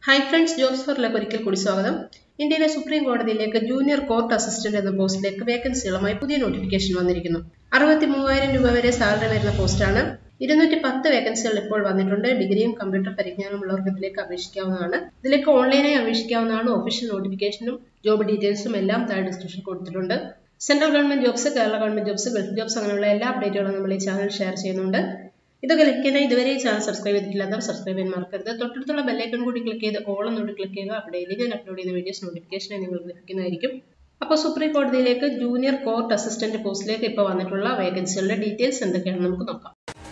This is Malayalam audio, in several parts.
ഹായ് ഫ്രണ്ട്സ് ജോബ്സ് ഫോറിലേക്ക് ഒരിക്കൽ കൂടി സ്വാഗതം ഇന്ത്യയിലെ സുപ്രീം കോടതിയിലേക്ക് ജൂനിയർ കോർട്ട് അസിസ്റ്റന്റ് എന്ന പോസ്റ്റിലേക്ക് വേക്കൻസികളുമായി പുതിയ നോട്ടിഫിക്കേഷൻ വന്നിരിക്കുന്നു അറുപത്തി മൂവായിരം രൂപ വരെ സാലറി വരുന്ന പോസ്റ്റാണ് ഇരുന്നൂറ്റി പത്ത് വേക്കൻസികൾ ഇപ്പോൾ വന്നിട്ടുണ്ട് ഡിഗ്രിയും കമ്പ്യൂട്ടർ പരിജ്ഞാനമുള്ളവർക്ക് ഇതിലേക്ക് അപേക്ഷിക്കാവുന്നതാണ് ഇതിലേക്ക് ഓൺലൈനായി അപേക്ഷിക്കാവുന്നതാണ് ഒഫീഷ്യൽ നോട്ടിഫിക്കേഷനും ജോബ് ഡീറ്റെയിൽസും എല്ലാം താഴെ ഡിസ്ക്രിപ്ഷൻ കൊടുത്തിട്ടുണ്ട് central government jobs Kerala government jobs Gulf jobs അങ്ങനെയുള്ള എല്ലാ അപ്ഡേറ്റുകളും നമ്മൾ ഈ ചാനൽ ഷെയർ ചെയ്യുന്നുണ്ട് ഇതൊക്കെ ലഭിക്കാനായി ഇതുവരെ ഈ ചാനൽ സബ്സ്ക്രൈബ് ചെയ്തിട്ടില്ലാത്തവർ സബ്സ്ക്രൈബ് ചെയ്യാൻ മറക്കരുത് തൊട്ടടുത്തുള്ള ബെല്ലൈക്കൺ കൂടി ക്ലിക്ക് ചെയ്ത് ഓൾ എന്നോട് ക്ലിക്ക് ചെയ്യുക അപ്പോൾ ഡെയിലി ഞാൻ അപ്ലോഡ് ചെയ്യുന്ന വീഡിയോസ് നോട്ടിഫിക്കേഷനായി നിങ്ങൾക്ക് ലഭിക്കുന്നതായിരിക്കും അപ്പോൾ സുപ്രീം കോടതിയിലേക്ക് ജൂനിയർ കോർട്ട് അസിസ്റ്റന്റ് പോസ്റ്റിലേക്ക് ഇപ്പോൾ വന്നിട്ടുള്ള വേക്കൻസികളുടെ ഡീറ്റെയിൽസ് എന്തൊക്കെയാണെന്ന് നമുക്ക് നോക്കാം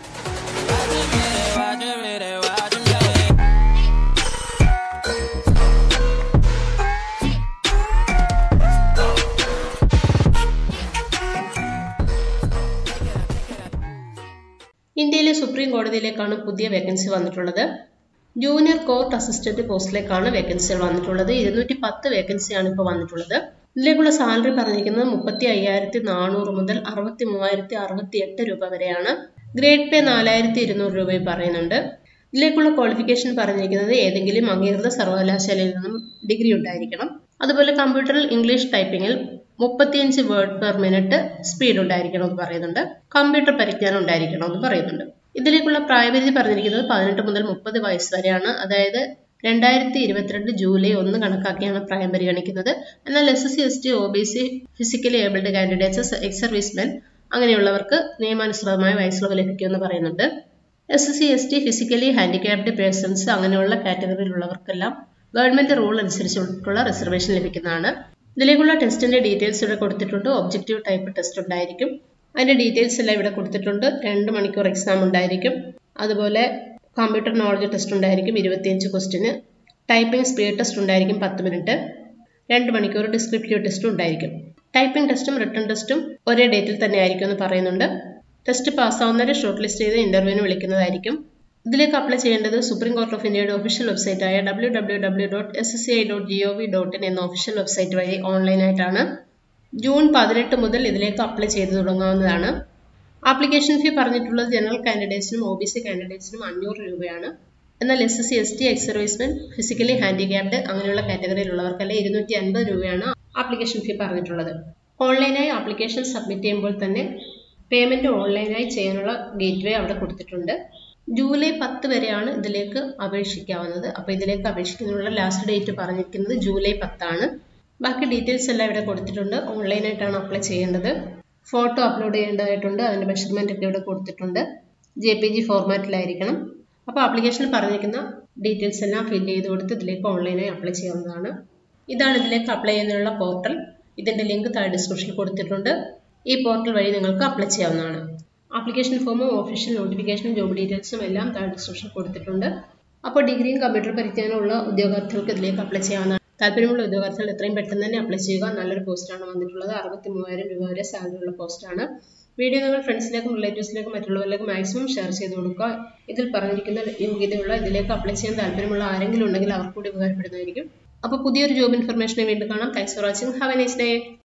ഇന്ത്യയിലെ സുപ്രീം കോടതിയിലേക്കാണ് പുതിയ വേക്കൻസി വന്നിട്ടുള്ളത് ജൂനിയർ കോർട്ട് അസിസ്റ്റന്റ് പോസ്റ്റിലേക്കാണ് വേക്കൻസികൾ വന്നിട്ടുള്ളത് ഇരുന്നൂറ്റി പത്ത് വേക്കൻസിയാണ് ഇപ്പോൾ വന്നിട്ടുള്ളത് ഇതിലേക്കുള്ള സാലറി പറഞ്ഞിരിക്കുന്നത് മുപ്പത്തി അയ്യായിരത്തി നാനൂറ് മുതൽ അറുപത്തി മൂവായിരത്തി അറുപത്തി എട്ട് രൂപ വരെയാണ് ഗ്രേഡ് പേ നാലായിരത്തി ഇരുന്നൂറ് രൂപയും പറയുന്നുണ്ട് ഇതിലേക്കുള്ള ക്വാളിഫിക്കേഷൻ പറഞ്ഞിരിക്കുന്നത് ഏതെങ്കിലും അംഗീകൃത സർവകലാശാലയിൽ നിന്നും ഡിഗ്രി ഉണ്ടായിരിക്കണം അതുപോലെ കമ്പ്യൂട്ടറിൽ ഇംഗ്ലീഷ് ടൈപ്പിംഗിൽ മുപ്പത്തിയഞ്ച് വേർഡ് പെർ മിനിറ്റ് സ്പീഡ് ഉണ്ടായിരിക്കണം എന്ന് പറയുന്നുണ്ട് കമ്പ്യൂട്ടർ പരിജ്ഞാനം ഉണ്ടായിരിക്കണം എന്ന് പറയുന്നുണ്ട് ഇതിലേക്കുള്ള പ്രായപരിധി പറഞ്ഞിരിക്കുന്നത് പതിനെട്ട് മുതൽ മുപ്പത് വയസ്സ് വരെയാണ് അതായത് രണ്ടായിരത്തി ഇരുപത്തിരണ്ട് ജൂലൈ ഒന്ന് കണക്കാക്കിയാണ് പ്രായം പരിഗണിക്കുന്നത് എന്നാൽ S S C S T O B C physically abled candidates ex servicemen അങ്ങനെയുള്ളവർക്ക് നിയമാനുസൃതമായ വയസ്സിളവ് ലഭിക്കുമെന്ന് പറയുന്നുണ്ട് S S C S T physically handicapped persons അങ്ങനെയുള്ള കാറ്റഗറിയിലുള്ളവർക്കെല്ലാം ഗവൺമെന്റ് റൂൾ അനുസരിച്ചിട്ടുള്ള റിസർവേഷൻ ലഭിക്കുന്നതാണ് ഇതിലേക്കുള്ള ടെസ്റ്റിന്റെ ഡീറ്റെയിൽസ് ഇവിടെ കൊടുത്തിട്ടുണ്ട് ഒബ്ജക്റ്റീവ് ടൈപ്പ് ടെസ്റ്റ് ഉണ്ടായിരിക്കും അതിന്റെ ഡീറ്റെയിൽസ് എല്ലാം ഇവിടെ കൊടുത്തിട്ടുണ്ട് രണ്ട് മണിക്കൂർ എക്സാം ഉണ്ടായിരിക്കും അതുപോലെ കമ്പ്യൂട്ടർ നോളജ് ടെസ്റ്റ് ഉണ്ടായിരിക്കും ഇരുപത്തിയഞ്ച് ക്വസ്റ്റിന് ടൈപ്പിംഗ് സ്പീഡ് ടെസ്റ്റ് ഉണ്ടായിരിക്കും പത്ത് മിനിറ്റ് രണ്ട് മണിക്കൂർ ഡിസ്ക്രിപ്റ്റീവ് ടെസ്റ്റും ഉണ്ടായിരിക്കും ടൈപ്പിംഗ് ടെസ്റ്റും റിട്ടേൺ ടെസ്റ്റും ഒരേ ഡേറ്റിൽ തന്നെ ആയിരിക്കും എന്ന് പറയുന്നുണ്ട് ടെസ്റ്റ് പാസ്സാവുന്നവരെ ഷോർട്ട് ലിസ്റ്റ് ചെയ്ത് ഇന്റർവ്യൂവിന് വിളിക്കുന്നതായിരിക്കും ഇതിലേക്ക് അപ്ലൈ ചെയ്യേണ്ടത് സുപ്രീം കോർട്ട് ഓഫ് ഇന്ത്യയുടെ ഒഫീഷ്യൽ വെബ്സൈറ്റായ W W W dot S S C I dot G O V dot in എന്ന ഒഫീഷ്യൽ വെബ്സൈറ്റ് വഴി ഓൺലൈനായിട്ടാണ് ജൂൺ പതിനെട്ട് മുതൽ ഇതിലേക്ക് അപ്ലൈ ചെയ്തു തുടങ്ങാവുന്നതാണ് ആപ്ലിക്കേഷൻ ഫീ പറഞ്ഞിട്ടുള്ളത് ജനറൽ കാൻഡിഡേറ്റ്സിനും ഒ ബി സി കാൻഡിഡേറ്റ്സിനും അഞ്ഞൂറ് രൂപയാണ് എന്നാൽ S S C S T ex servicemen physically handicapped അങ്ങനെയുള്ള കാറ്റഗറിയിലുള്ളവർക്കല്ല ഇരുന്നൂറ്റി അൻപത് രൂപയാണ് ആപ്ലിക്കേഷൻ ഫീ പറഞ്ഞിട്ടുള്ളത് ഓൺലൈനായി ആപ്ലിക്കേഷൻ സബ്മിറ്റ് ചെയ്യുമ്പോൾ തന്നെ പേയ്മെന്റ് ഓൺലൈനായി ചെയ്യാനുള്ള ഗേറ്റ് വേ അവിടെ കൊടുത്തിട്ടുണ്ട് ജൂലൈ പത്ത് വരെയാണ് ഇതിലേക്ക് അപേക്ഷിക്കാവുന്നത് അപ്പോൾ ഇതിലേക്ക് അപേക്ഷിക്കുന്നതിനുള്ള ലാസ്റ്റ് ഡേറ്റ് പറഞ്ഞിരിക്കുന്നത് ജൂലൈ പത്താണ് ബാക്കി ഡീറ്റെയിൽസ് എല്ലാം ഇവിടെ കൊടുത്തിട്ടുണ്ട് ഓൺലൈനായിട്ടാണ് അപ്ലൈ ചെയ്യേണ്ടത് ഫോട്ടോ അപ്ലോഡ് ചെയ്യേണ്ടതായിട്ടുണ്ട് അതിൻ്റെ മെഷർമെൻ്റ് ഒക്കെ ഇവിടെ കൊടുത്തിട്ടുണ്ട് ജെ പി ജി ഫോർമാറ്റിലായിരിക്കണം അപ്പോൾ ആപ്ലിക്കേഷനിൽ പറഞ്ഞിരിക്കുന്ന ഡീറ്റെയിൽസ് എല്ലാം ഫില്ല് ചെയ്ത് കൊടുത്ത് ഇതിലേക്ക് ഓൺലൈനായി അപ്ലൈ ചെയ്യാവുന്നതാണ് ഇതാണ് ഇതിലേക്ക് അപ്ലൈ ചെയ്യുന്നതിനുള്ള പോർട്ടൽ ഇതിൻ്റെ ലിങ്ക് താഴെ ഡിസ്ക്രിപ്ഷനിൽ കൊടുത്തിട്ടുണ്ട് ഈ പോർട്ടൽ വഴി നിങ്ങൾക്ക് അപ്ലൈ ചെയ്യാവുന്നതാണ് ആപ്ലിക്കേഷൻ ഫോമും ഒഫീഷ്യൽ നോട്ടിഫിക്കേഷനും ജോബ് ഡീറ്റെയിൽസും എല്ലാം താഴെ ഡിസ്ക്രിപ്ഷനിൽ കൊടുത്തിട്ടുണ്ട് അപ്പോൾ ഡിഗ്രിയും കമ്പ്യൂട്ടർ പരിജ്ഞാനമുള്ള ഉദ്യോഗാർത്ഥികൾക്ക് ഇതിലേക്ക് അപ്ലൈ ചെയ്യാവുന്നതാണ് താല്പര്യമുള്ള ഉദ്യോഗാർത്ഥികൾ എത്രയും പെട്ടെന്ന് തന്നെ അപ്ലൈ ചെയ്യുക നല്ലൊരു പോസ്റ്റാണ് വന്നിട്ടുള്ളത് അറുപത്തി മൂവായിരം രൂപ വരെ സാലറി ഉള്ള പോസ്റ്റാണ് വീഡിയോ നിങ്ങൾ ഫ്രണ്ട്സിലേക്കും റിലേറ്റീവ്സിലേക്കും മറ്റുള്ളവരിലേക്കും മാക്സിമം ഷെയർ ചെയ്ത് കൊടുക്കുക ഇതിൽ പറഞ്ഞിരിക്കുന്ന യോഗ്യതയുള്ള ഇതിലേക്ക് അപ്ലൈ ചെയ്യാൻ താല്പര്യമുള്ള ആരെങ്കിലും ഉണ്ടെങ്കിൽ അവർക്ക് കൂടി ഉപകാരപ്പെടുന്നതായിരിക്കും അപ്പോൾ പുതിയൊരു ജോബ് ഇൻഫർമേഷനെ വീണ്ടും കാണാം thanks for watching have a nice day